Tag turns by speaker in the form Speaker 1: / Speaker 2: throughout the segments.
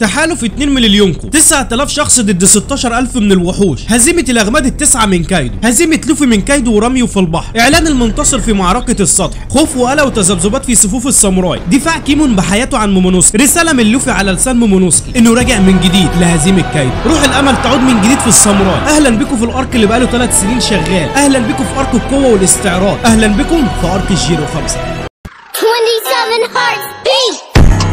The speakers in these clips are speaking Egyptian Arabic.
Speaker 1: تحالف 2 مليونكو 9000 شخص ضد 16000 من الوحوش هزيمة الأغماد التسعة من كايدو هزيمة لوفي من كايدو وراميو في البحر إعلان المنتصر في معركة السطح خوف وقلق وتذبذبات في صفوف الساموراي دفاع كيمون بحياته عن مومونوسكي رسالة من لوفي على لسان مومونوسكي إنه راجع من جديد لهزيمة كايدو روح الأمل تعود من جديد في الساموراي أهلا بكم في الأرك اللي بقاله 3 سنين شغال أهلا بكم في أرك القوة والاستعراض أهلا بكم في أرك الجيرو 5
Speaker 2: 27 hearts beat!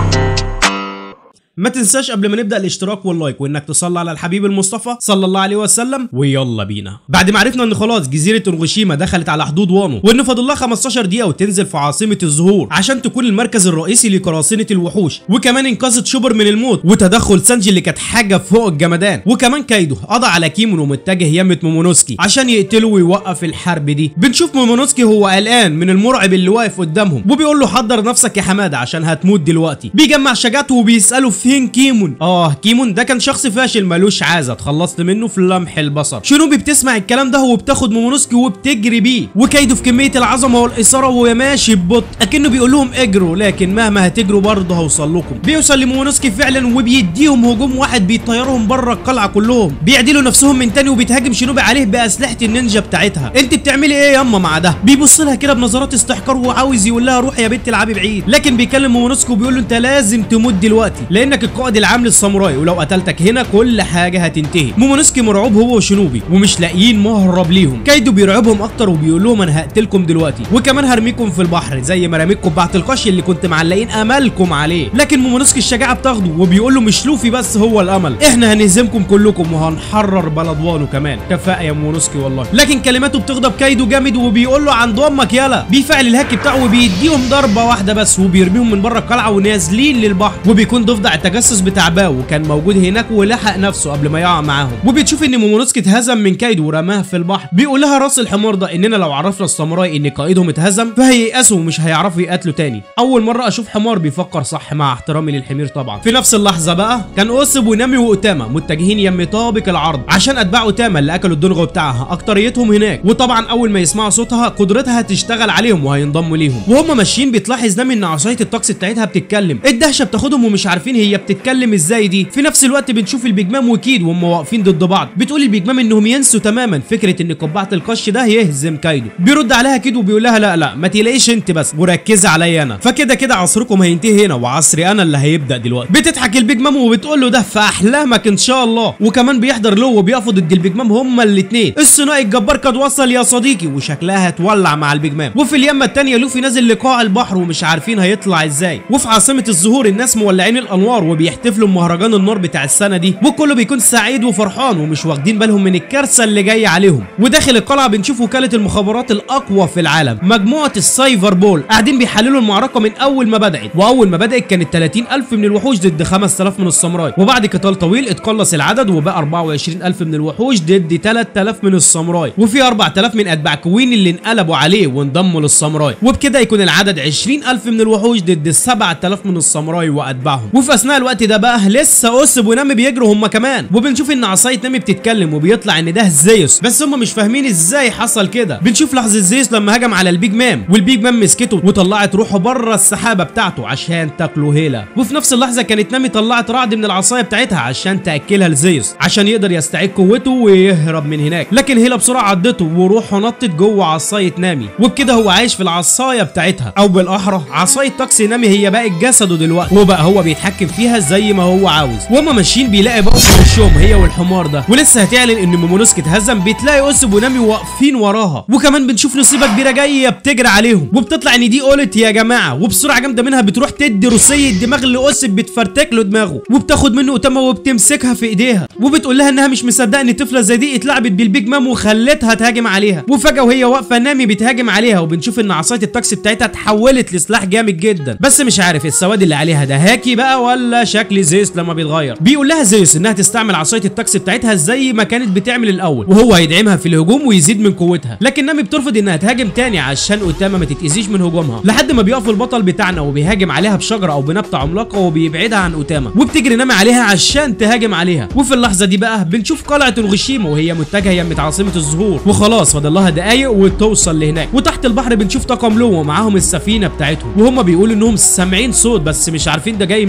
Speaker 1: ما تنساش قبل ما نبدا الاشتراك واللايك وانك تصلي على الحبيب المصطفى صلى الله عليه وسلم ويلا بينا بعد ما عرفنا ان خلاص جزيره انغوشيما دخلت على حدود وانو وان فاضل لها 15 دقيقه وتنزل في عاصمه الزهور عشان تكون المركز الرئيسي لقراصنه الوحوش وكمان انقذت شوبر من الموت وتدخل سانجي اللي كانت حاجه فوق الجمدان وكمان كايدو قضى على كيمون ومتجه يمة مومونوسكي عشان يقتله ويوقف الحرب دي بنشوف مومونوسكي هو قلقان من المرعب اللي واقف قدامهم وبيقول له حضر نفسك يا حماده عشان هتموت دلوقتي بيجمع شجاعته وبيساله فين كيمون اه كيمون ده كان شخص فاشل ملوش عازه اتخلصت منه في لمح البصر شنوبي بتسمع الكلام ده وبتاخد مومونوسكي وبتجري بيه وكايدو في كميه العظمه والاثاره وهو ماشي ببطء اكنه بيقول لهم اجروا لكن مهما هتجروا برضه هوصل لكم بيوصل لمومونوسكي فعلا وبيديهم هجوم واحد بيطيرهم بره القلعه كلهم بيعدلوا نفسهم من تاني وبيتهاجم شنوبي عليه باسلحه النينجا بتاعتها انت بتعملي ايه ياما مع ده بيبص لها كده بنظرات استحقار وعاوز يقول لها روحي يا بنت العبي بعيد لكن بيكلم مومونوسكي وبيقول له انت لازم تموت دلوقتي لانك القائد العام للساموراي ولو قتلتك هنا كل حاجه هتنتهي مومونوسكي مرعوب هو وشنوبي ومش لاقيين مهرب ليهم كايدو بيرعبهم اكتر وبيقول لهم انا هقتلكم دلوقتي وكمان هرميكم في البحر زي ما رميت قبعه القش اللي كنت معلقين املكم عليه لكن مومونوسكي الشجاعه بتاخده وبيقول له مش لوفي بس هو الامل احنا هنهزمكم كلكم وهنحرر بلد وانو كمان كفاءه يا مومونوسكي والله لكن كلماته بتغضب كايدو جامد وبيقول له عند امك يلا بيفعل الهاك بتاعه وبيديهم ضربه واحده بس وبيرميهم من بره القلعه ونازلين للبحر وبيكون ضفدع التجسس بتاع باو وكان موجود هناك ولحق نفسه قبل ما يقع معاهم وبتشوف ان مومونوسكي اتهزم من كايدو ورماه في البحر بيقول لها راس الحمار ده اننا لو عرفنا الساموراي ان قائدهم اتهزم فهييأسوا ومش هيعرفوا يقاتلوا تاني اول مره اشوف حمار بيفكر صح مع احترامي للحمير طبعا في نفس اللحظه بقى كان اوسب ونامي واوتاما متجهين يم طابق العرض عشان اتباع اوتاما اللي اكلوا الدونغو بتاعها اكتريتهم هناك وطبعا اول ما يسمعوا صوتها قدرتها تشتغل عليهم وهينضموا ليهم وهم ماشيين بتلاحظ نامي ان عصايه الطقس بتاعتها بتتكلم الدهشه بتاخدهم ومش عارفين هي بتتكلم ازاي دي في نفس الوقت بنشوف البيجمام وكيد وهم واقفين ضد بعض بتقول البيجمام انهم ينسوا تماما فكره ان قبعه القش ده يهزم كايدو بيرد عليها كيد وبيقول لها لا لا ما تقلقيش انت بس وركزي عليا انا فكده كده عصركم هينتهي هنا وعصري انا اللي هيبدا دلوقتي بتضحك البيجمام وبتقول له ده في احلامك ان شاء الله وكمان بيحضر له وبيقفوا ضد البيجمام هما الاثنين الثنائي الجبار قد وصل يا صديقي وشكلها هتولع مع البيجمام وفي اليمه الثانيه لوفي نازل لقاع البحر ومش عارفين هيطلع ازاي وفي عاصمه الزهور الناس مولعين الانوار وبيحتفلوا بمهرجان النار بتاع السنه دي وكله بيكون سعيد وفرحان ومش واخدين بالهم من الكارثه اللي جايه عليهم وداخل القلعه بنشوف وكاله المخابرات الاقوى في العالم مجموعه السايفر بول قاعدين بيحللوا المعركه من اول ما بدات واول ما بدات كانت 30000 من الوحوش ضد 5000 من الساموراي وبعد قتال طويل اتقلص العدد وبقى 24000 من الوحوش ضد 3000 من الساموراي وفي 4000 من اتباع كوين اللي انقلبوا عليه وانضموا للساموراي وبكده يكون العدد 20000 من الوحوش ضد 7000 من الساموراي واتباعهم وفي اثناء الوقت ده بقى لسه اوسب ونامي بيجروا هم كمان وبنشوف ان عصايه نامي بتتكلم وبيطلع ان ده زيوس بس هم مش فاهمين ازاي حصل كده بنشوف لحظه زيوس لما هجم على البيج مام والبيج مام مسكته وطلعت روحه بره السحابه بتاعته عشان تاكله هيلا وفي نفس اللحظه كانت نامي طلعت رعد من العصايه بتاعتها عشان تاكلها لزيوس عشان يقدر يستعيد قوته ويهرب من هناك لكن هيلا بسرعه عضته وروحه نطت جوه عصايه نامي وبكده هو عايش في العصايه بتاعتها او بالاحرى عصايه طقس نامي هي بقت جسده دلوقتي وبقى هو بيتحكم فيها زي ما هو عاوز وهما ماشيين بيلاقي بقى في وشهم هي والحمار ده ولسه هتعلن ان مومونوسكي اتهزم بتلاقي اوسب ونامي واقفين وراها وكمان بنشوف نصيبه كبيره جايه بتجري عليهم وبتطلع ان دي قولت يا جماعه وبسرعه جامده منها بتروح تدي روسيه الدماغ لاوسب بتفرتك له دماغه وبتاخد منه اوتاما وبتمسكها في ايديها وبتقول لها انها مش مصدقه ان طفله زي دي اتلعبت بالبيج مام وخلتها تهاجم عليها وفجاه وهي واقفه نامي بتهاجم عليها وبنشوف ان عصايه التاكسي بتاعتها اتحولت لسلاح جامد جدا بس مش عارف السواد اللي عليها ده هاكي بقى ولا شكل زيوس لما بيتغير بيقول لها زيوس انها تستعمل عصايه التاكسي بتاعتها زي ما كانت بتعمل الاول وهو هيدعمها في الهجوم ويزيد من قوتها لكن نامي بترفض انها تهاجم تاني عشان اوتاما ما تتاذيش من هجومها لحد ما بيقف البطل بتاعنا وبيهاجم عليها بشجره او بنبته عملاقه وبيبعدها عن اوتاما وبتجري نامي عليها عشان تهاجم عليها وفي اللحظه دي بقى بنشوف قلعه الغشيمه وهي متجهه يمة عاصمه الزهور وخلاص فاضل لها دقايق وتوصل لهناك وتحت البحر بنشوف طاقم لو ومعاهم السفينه بتاعتهم وهم بيقولوا انهم سامعين صوت بس مش عارفين ده جاي منين لحد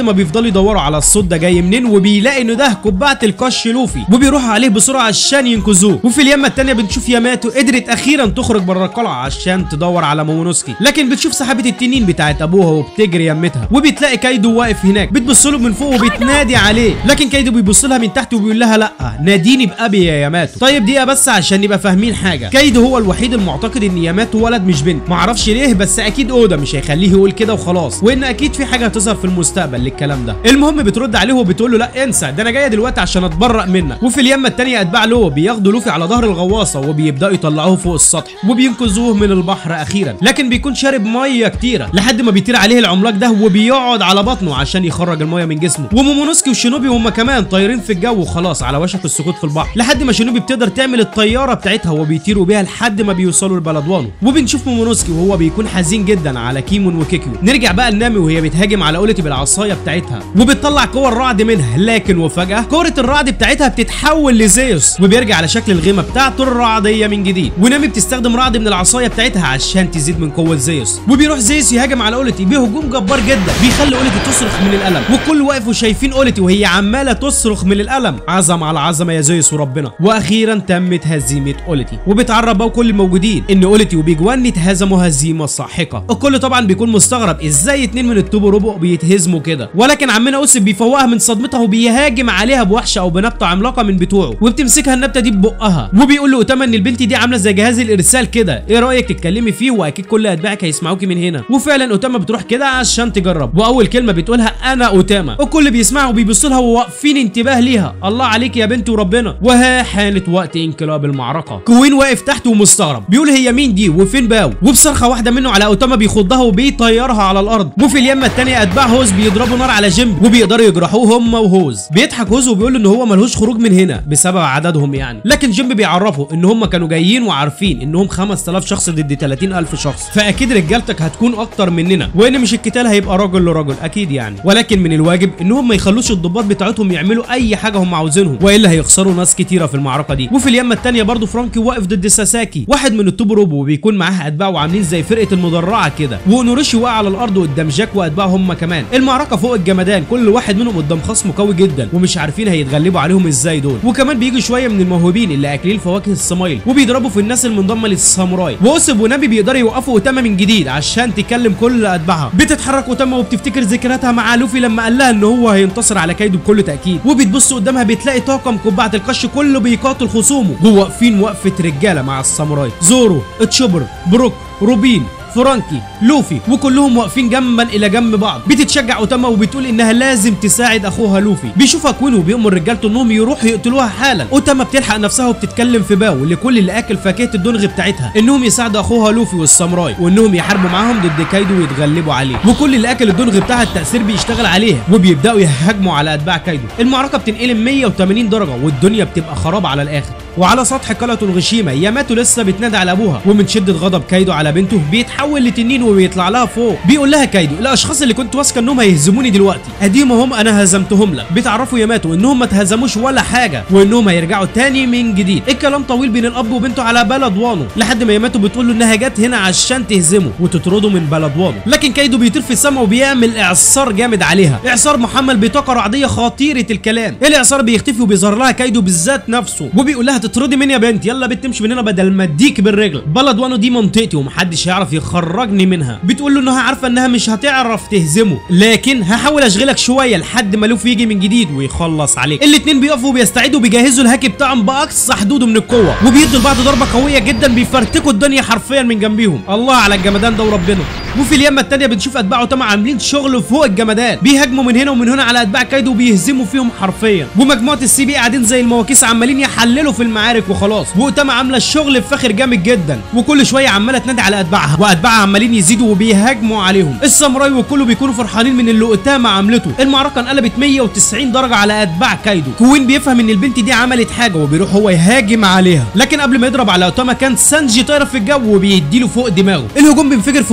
Speaker 1: ما بيفضلوا يدوروا على الصوت ده جاي منين وبيلاقي انه ده قبعه الكش لوفي وبيروحوا عليه بسرعه عشان ينقذوه وفي اليمه التانيه بنشوف ياماتو قدرت اخيرا تخرج بره القلعه عشان تدور على مومونوسكي لكن بتشوف سحابه التنين بتاعت ابوها وبتجري يمتها وبتلاقي كايدو واقف هناك بتبص له من فوق وبتنادي عليه لكن كايدو بيبص لها من تحت وبيقول لها لا ناديني بابي يا ياماتو طيب دقيقه بس عشان نبقى فاهمين حاجه كايدو هو الوحيد المعتقد ان ياماتو ولد مش بنت معرفش ليه بس اكيد اودا مش هيخليه يقول كده وخلاص وان اكيد في حاجه هتظهر في المستقبل للكلام ده المهم بترد عليه وبتقول له لا انسى ده انا جايه دلوقتي عشان اتبرأ منك وفي اليمه التانيه اتباع له بياخدوا لوفي على ظهر الغواصه وبيبداوا يطلعوه فوق السطح وبينقذوه من البحر اخيرا لكن بيكون شارب ميه كتيره لحد ما بيطير عليه العملاق ده وبيقعد على بطنه عشان يخرج الميه من جسمه ومومونوسكي وشينوبي هم كمان طايرين في الجو وخلاص على وشك السقوط في البحر لحد ما شينوبي بتقدر تعمل الطياره بتاعتها وبيطيروا بيها لحد ما بيوصلوا لبلدوانو وبنشوف مومونوسكي وهو بيكون حزين جدا على كيمون وكيكيو نرجع بقى لنامي وهي بتهاجم على اولتي بالعصايه بتاعتها وبتطلع كور الرعد منها لكن وفجاه كوره الرعد بتاعتها بتتحول لزيوس وبيرجع على شكل الغيمه بتاعته الرعديه من جديد ونامي بتستخدم رعد من العصايه بتاعتها عشان تزيد من قوه زيوس وبيروح زيوس يهاجم على اولتي بهجوم جبار جدا بيخلي اولتي تصرخ من الالم والكل واقف وشايفين اولتي وهي عماله تصرخ من الالم عظم على عظمه يا زيوس وربنا واخيرا تمت هزيمه اولتي وبتعرب بقى كل الموجودين ان اولتي وبيج وان اتهزموا هزيمه ساحقه الكل طبعا بيكون مستغرب ازاي اتنين من التوبو روبو بيتهزموا كده ولكن عمنا اوسب بيفوقها من صدمتها وبيهاجم عليها بوحشه او بنبته عملاقه من بتوعه وبتمسكها النبته دي ببقها وبيقول له اوتاما ان البنت دي عامله زي جهاز الارسال كده ايه رايك تتكلمي فيه واكيد كل اتباعك هيسمعوكي من هنا وفعلا اوتاما بتروح كده عشان تجرب واول كلمه بتقولها انا اوتاما الكل بيسمعوا وبيبصوا لها وواقفين انتباه ليها الله عليك يا بنت وربنا وها حانت وقت انقلاب المعركه كوين واقف تحت ومستغرب بيقول هي مين دي وفين باو وبصرخه واحده منه على اوتاما بيخضها وبيطيرها على الارض وفي اليمه الثانيه اتباع هوز بيضربوا نار على جيم وبيقدروا يجرحوه هم وهوز بيضحك هوز وبيقول له ان هو ملهوش خروج من هنا بسبب عددهم يعني لكن جيم بيعرفه ان هم كانوا جايين وعارفين انهم 5000 شخص ضد 30000 شخص فاكيد رجالتك هتكون اكتر مننا وان مش القتال هيبقى راجل لراجل اكيد يعني ولكن من الواجب انهم ما يخلوش الضباط بتاعتهم يعملوا اي حاجه هم عاوزينهم والا هيخسروا ناس كتيره في المعركه دي وفي اليمه الثانيه برضه فرانكي واقف ضد ساساكي واحد من التوبروبو وبيكون معاه اتباع وعاملين زي فرقه المدرعه كده ونوريشي واقع على الارض قدام جاك واتباعه هم كمان المعركه فوق الجمدان كل واحد منهم قدام خصم قوي جدا ومش عارفين هيتغلبوا عليهم ازاي دول وكمان بيجي شويه من الموهوبين اللي اكلين فواكه الصمايل وبيضربوا في الناس المنضمه للساموراي واوسب ونبي بيقدروا يوقفوا اوتاما من جديد عشان تكلم كل اتباعها بتتحرك اوتاما وبتفتكر ذكرياتها مع لوفي لما قال لها ان هو هينتصر على كايدو بكل تاكيد وبتبص قدامها بتلاقي طاقم قبعه القش كله بيقاتل خصومه وواقفين وقفه رجاله مع الساموراي زورو تشوبر بروك روبين فرانكي لوفي وكلهم واقفين جنبا الى جنب بعض بتتشجع اوتاما وبتقول انها لازم تساعد اخوها لوفي بيشوفها كوين وبيأمر رجالته انهم يروحوا يقتلوها حالا اوتاما بتلحق نفسها وبتتكلم في باو لكل اللي اكل فاكهه الدونغ بتاعتها انهم يساعدوا اخوها لوفي والساموراي وانهم يحاربوا معاهم ضد كايدو ويتغلبوا عليه وكل اللي اكل الدونغ بتاعها التاثير بيشتغل عليها وبيبداوا يهاجموا على اتباع كايدو المعركه بتنقلب 180 درجه والدنيا بتبقى خراب على الاخر وعلى سطح قلعه الغشيمه ياماتو لسه بتنادي على ابوها ومن شده غضب كايدو على بنته بيتحول لتنين وبيطلع لها فوق بيقول لها كايدو الاشخاص اللي كنت واثقه انهم هيهزموني دلوقتي اديهم هم انا هزمتهم لك بتعرفوا ياماتو انهم ما اتهزموش ولا حاجه وانهم هيرجعوا تاني من جديد الكلام طويل بين الاب وبنته على بلد وانو لحد ما ياماتو بتقول له انها جت هنا عشان تهزمه وتطرده من بلد وانو لكن كايدو بيطير في السماء وبيعمل اعصار جامد عليها اعصار محمل بطاقه رعديه خطيره الكلام الاعصار بيختفي وبيظهر لها كايدو بالذات نفسه وبيقول لها تطردي مني يا بنت يلا بنت تمشي من هنا بدل ما اديك بالرجل بلد وانو دي منطقتي ومحدش هيعرف يخرجني منها بتقول له انها عارفه انها مش هتعرف تهزمه لكن هحاول اشغلك شويه لحد ما لوفي يجي من جديد ويخلص عليك الاتنين بيقفوا وبيستعدوا بيجهزوا الهاكي بتاعهم باقصى حدوده من القوه وبيدوا لبعض ضربه قويه جدا بيفرتكوا الدنيا حرفيا من جنبيهم الله على الجمدان ده وربنا وفي اليمه التانيه بنشوف اتباع اوتاما عاملين شغل فوق الجمدان بيهاجموا من هنا ومن هنا على اتباع كايدو وبيهزموا فيهم حرفيا ومجموعه السي بي قاعدين زي المواكيس عمالين يحللوا في المعارك وخلاص واوتاما عامله الشغل بفخر جامد جدا وكل شويه عماله تنادي على اتباعها واتباعها عمالين يزيدوا وبيهاجموا عليهم الساموراي وكله بيكونوا فرحانين من اللي اوتاما عملته المعركه انقلبت 190 درجه على اتباع كايدو كوين بيفهم ان البنت دي عملت حاجه وبيروح هو يهاجم عليها لكن قبل ما يضرب على اوتاما كان سانجي طاير في الجو وبيديله فوق دماغه الهجوم بينفجر في بقه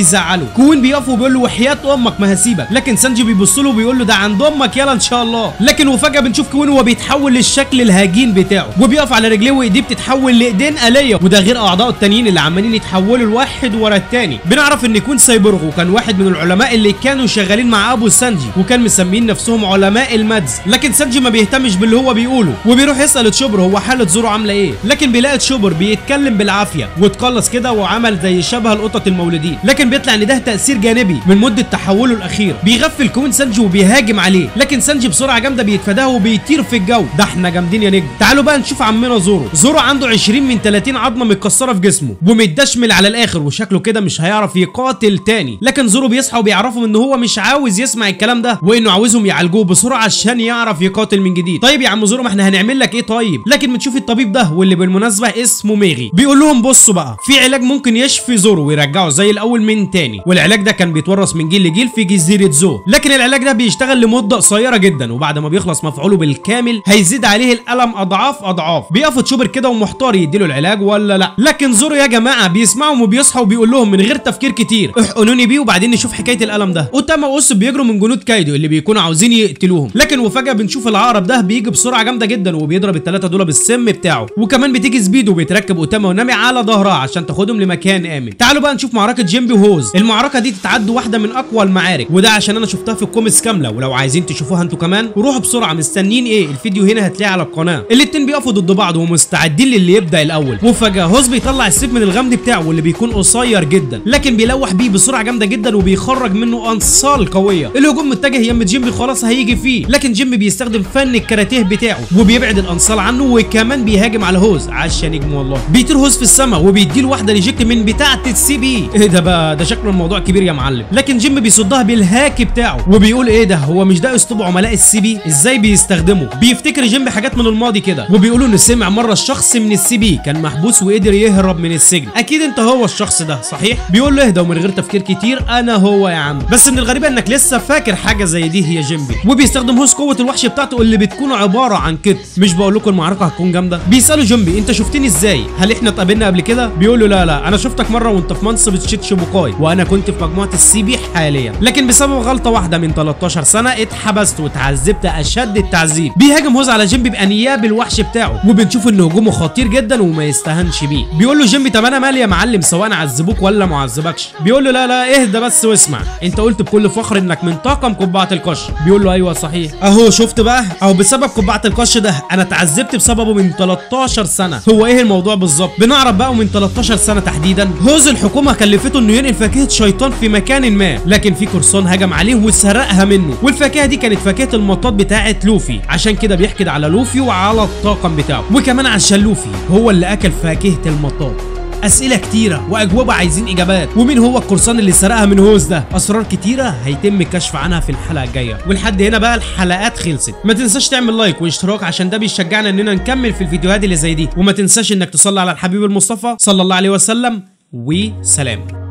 Speaker 1: بيزعله كوين بيقف وبيقول له وحياه امك ما هسيبك لكن سانجي بيبص له وبيقول له ده عند امك يلا ان شاء الله لكن وفجاه بنشوف كوين وهو بيتحول للشكل الهجين بتاعه وبيقف على رجليه وايديه بتتحول لايدين آلية وده غير اعضائه التانيين اللي عمالين يتحولوا الواحد ورا التاني بنعرف ان كوين سايبورغ وكان واحد من العلماء اللي كانوا شغالين مع ابو سانجي وكان مسمين نفسهم علماء المدز لكن سانجي ما بيهتمش باللي هو بيقوله وبيروح يسال تشوبر هو حاله زورو عامله ايه لكن بيلاقي تشوبر بيتكلم بالعافيه واتقلص كده وعمل زي شبه القطط المولودين لكن بيطلع ان ده تاثير جانبي من مده تحوله الاخير بيغفل كوين سانجي وبيهاجم عليه لكن سانجي بسرعه جامده بيتفاداه وبيطير في الجو ده احنا جامدين يا نجم تعالوا بقى نشوف عمنا زورو زورو عنده 20 من 30 عظمه متكسره في جسمه ومتدشمل على الاخر وشكله كده مش هيعرف يقاتل تاني لكن زورو بيصحى وبيعرفهم ان هو مش عاوز يسمع الكلام ده وانه عاوزهم يعالجوه بسرعه عشان يعرف يقاتل من جديد طيب يا عم زورو ما احنا هنعمل لك ايه طيب لكن بتشوف الطبيب ده واللي بالمناسبه اسمه ميغي بيقول لهم بصوا بقى في علاج ممكن يشفي زورو ويرجعه زي الاول من تاني والعلاج ده كان بيتورث من جيل لجيل في جزيره زو لكن العلاج ده بيشتغل لمده قصيره جدا وبعد ما بيخلص مفعوله بالكامل هيزيد عليه الالم اضعاف اضعاف بيقف تشوبر كده ومحتار يديله العلاج ولا لا لكن زورو يا جماعه بيسمعهم وبيصحى وبيقول لهم من غير تفكير كتير احقنوني بيه وبعدين نشوف حكايه الالم ده اوتاما واوس بيجروا من جنود كايدو اللي بيكونوا عاوزين يقتلوهم لكن وفجاه بنشوف العقرب ده بيجي بسرعه جامده جدا وبيضرب الثلاثه دول بالسم بتاعه وكمان بتيجي سبيدو بيتركب اوتاما ونامي على ظهرها عشان تاخدهم لمكان امن تعالوا بقى نشوف معركه جيمبي وهوز المعركه دي تتعد واحده من اقوى المعارك وده عشان انا شفتها في الكوميكس كامله ولو عايزين تشوفوها انتوا كمان روحوا بسرعه مستنيين ايه الفيديو هنا هتلاقيه على القناه الاتنين بيقفوا ضد بعض ومستعدين للي يبدا الاول وفجاه هوز بيطلع السيف من الغمد بتاعه واللي بيكون قصير جدا لكن بيلوح بيه بسرعه جامده جدا وبيخرج منه انصال قويه الهجوم متجه يم جيمبي خلاص هيجي فيه لكن جيمبي بيستخدم فن الكاراتيه بتاعه وبيبعد الانصال عنه وكمان بيهاجم على هوز عشان نجم والله بيطير هوز في السماء وبيديله واحده ريجكت من بتاعه السي بي ايه ده بقى ده شكله الموضوع كبير يا معلم لكن جيمبي بيصدها بالهاك بتاعه وبيقول ايه ده هو مش ده اسلوب عملاء السي بي ازاي بيستخدمه بيفتكر جيمبي حاجات من الماضي كده وبيقولوا انه سمع مره الشخص من السي بي كان محبوس وقدر يهرب من السجن اكيد انت هو الشخص ده صحيح بيقول له اهدى ومن غير تفكير كتير انا هو يا عم بس من الغريب انك لسه فاكر حاجه زي دي هي جيمبي وبيستخدم هوس قوه الوحش بتاعته اللي بتكون عباره عن كتف مش بقول لكم المعركه هتكون جامده بيسالوا جيمبي انت شفتني ازاي هل احنا اتقابلنا قبل كده بيقول له لا لا انا شفتك مره وانت في منصب تشيتشيبوكاي وانا كنت في مجموعه السي بي حاليا لكن بسبب غلطه واحده من 13 سنه اتحبست واتعذبت اشد التعذيب بيهاجم هوز على جيمبي بانياب الوحش بتاعه وبنشوف ان هجومه خطير جدا وما يستهانش بيه بيقول له جيمبي طب انا مالي يا معلم سواء عذبوك ولا ما عذبكش بيقول له لا لا اهدى بس واسمع انت قلت بكل فخر انك من طاقم قبعه القش بيقول له ايوه صحيح اهو شفت بقى اهو بسبب قبعه القش ده انا اتعذبت بسببه من 13 سنه هو ايه الموضوع بالظبط بنعرف بقى من 13 سنه تحديدا هوز الحكومه كلفته انه ينقل فاكهه شيطان في مكان ما لكن في قرصان هجم عليه وسرقها منه والفاكهه دي كانت فاكهه المطاط بتاعه لوفي عشان كده بيحقد على لوفي وعلى الطاقم بتاعه وكمان عشان لوفي هو اللي اكل فاكهه المطاط اسئله كتيره واجوبه عايزين اجابات ومين هو القرصان اللي سرقها من هوز ده اسرار كتيره هيتم الكشف عنها في الحلقه الجايه ولحد هنا بقى الحلقات خلصت ما تنساش تعمل لايك واشتراك عشان ده بيشجعنا اننا نكمل في الفيديوهات اللي زي دي وما تنساش انك تصلي على الحبيب المصطفى صلى الله عليه وسلم وسلام